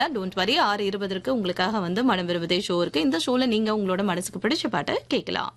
don't worry ஆறு இருபதற்கு உங்களுக்காக வந்து மனம் விரும்புதே ஷோ இருக்கு இந்த ஷோல நீங்க உங்களோட மனசுக்கு பிடிச்ச பாட்டை கேட்கலாம்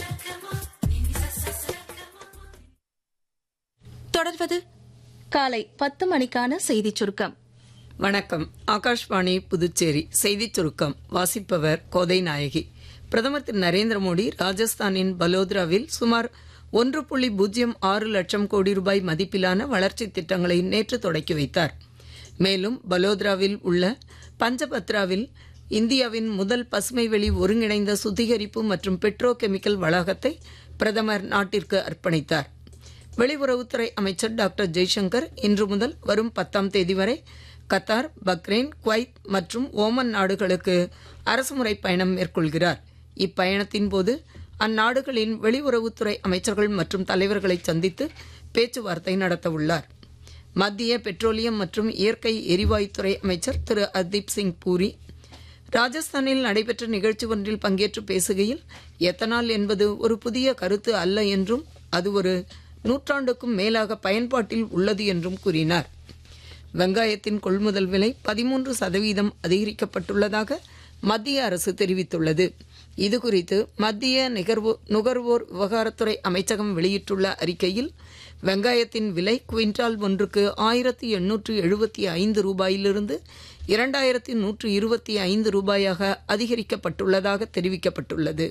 தொடர்வது காலை பத்து மணிக்கான செய்தி சுருக்கம் வணக்கம் ஆகாஷ்வாணி புதுச்சேரி செய்திச் சுருக்கம் வாசிப்பவர் கோதை நாயகி பிரதமர் திரு நரேந்திர மோடி ராஜஸ்தானின் பலோத்ராவில் சுமார் ஒன்று புள்ளி பூஜ்ஜியம் ஆறு லட்சம் கோடி ரூபாய் மதிப்பிலான வளர்ச்சித் திட்டங்களை நேற்று தொடக்கி வைத்தார் மேலும் பலோத்ராவில் உள்ள பஞ்சபத்ராவில் இந்தியாவின் முதல் பசுமை வெளி ஒருங்கிணைந்த சுத்திகரிப்பு மற்றும் பெட்ரோ கெமிக்கல் வளாகத்தை பிரதமர் நாட்டிற்கு அர்ப்பணித்தார் வெளியுறவுத்துறை அமைச்சர் டாக்டர் ஜெய்சங்கர் இன்று முதல் வரும் பத்தாம் தேதி வரை கத்தார் பக்ரைன் குவைத் மற்றும் ஓமன் நாடுகளுக்கு அரசுமுறை பயணம் மேற்கொள்கிறார் இப்பயணத்தின் போது அந்நாடுகளின் வெளியுறவுத்துறை அமைச்சர்கள் மற்றும் தலைவர்களை சந்தித்து பேச்சுவார்த்தை நடத்தவுள்ளார் மத்திய பெட்ரோலியம் மற்றும் இயற்கை எரிவாயுத்துறை அமைச்சர் திரு ஹர்தீப் சிங் பூரி ராஜஸ்தானில் நடைபெற்ற நிகழ்ச்சி ஒன்றில் பங்கேற்று பேசுகையில் எத்தனால் என்பது ஒரு புதிய கருத்து அல்ல என்றும் அது ஒரு நூற்றாண்டுக்கும் மேலாக பயன்பாட்டில் உள்ளது என்றும் கூறினார் வெங்காயத்தின் கொள்முதல் விலை பதிமூன்று சதவீதம் அதிகரிக்கப்பட்டுள்ளதாக மத்திய அரசு தெரிவித்துள்ளது இதுகுறித்து மத்திய நிகர்வோ நுகர்வோர் விவகாரத்துறை அமைச்சகம் வெளியிட்டுள்ள அறிக்கையில் வெங்காயத்தின் விலை குவிண்டால் ஒன்றுக்கு ஆயிரத்தி எண்ணூற்று எழுபத்தி ஐந்து ரூபாயிலிருந்து இரண்டாயிரத்தி நூற்று இருபத்தி ஐந்து ரூபாயாக அதிகரிக்கப்பட்டுள்ளதாக தெரிவிக்கப்பட்டுள்ளது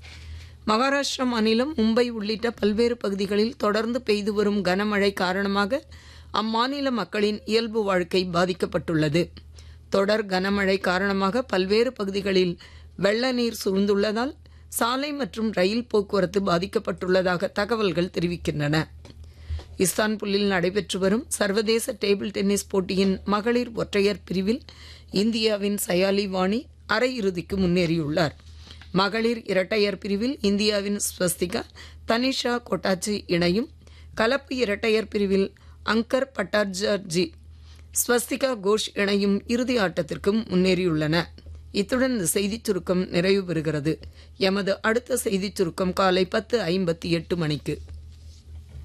மகாராஷ்டிரா மாநிலம் மும்பை உள்ளிட்ட பல்வேறு பகுதிகளில் தொடர்ந்து பெய்து வரும் கனமழை காரணமாக அம்மாநில மக்களின் இயல்பு வாழ்க்கை பாதிக்கப்பட்டுள்ளது தொடர் கனமழை காரணமாக பல்வேறு பகுதிகளில் வெள்ள நீர் சூழ்ந்துள்ளதால் சாலை மற்றும் ரயில் போக்குவரத்து பாதிக்கப்பட்டுள்ளதாக தகவல்கள் தெரிவிக்கின்றன இஸ்தான்புல்லில் நடைபெற்று வரும் சர்வதேச டேபிள் டென்னிஸ் போட்டியின் மகளிர் ஒற்றையர் பிரிவில் இந்தியாவின் சயாலி வாணி அரையிறுதிக்கு முன்னேறியுள்ளார் மகளிர் இரட்டையர் பிரிவில் இந்தியாவின் ஸ்வஸ்திகா தனிஷா கொட்டாச்சி இணையும் கலப்பு இரட்டையர் பிரிவில் அங்கர் பட்டார்ஜி ஸ்வஸ்திகா கோஷ் இணையும் இறுதி ஆட்டத்திற்கு முன்னேறியுள்ளன இத்துடன் இந்த செய்திச் சுருக்கம் நிறைவு பெறுகிறது எமது அடுத்த செய்திச் சுருக்கம் காலை பத்து ஐம்பத்தி எட்டு மணிக்கு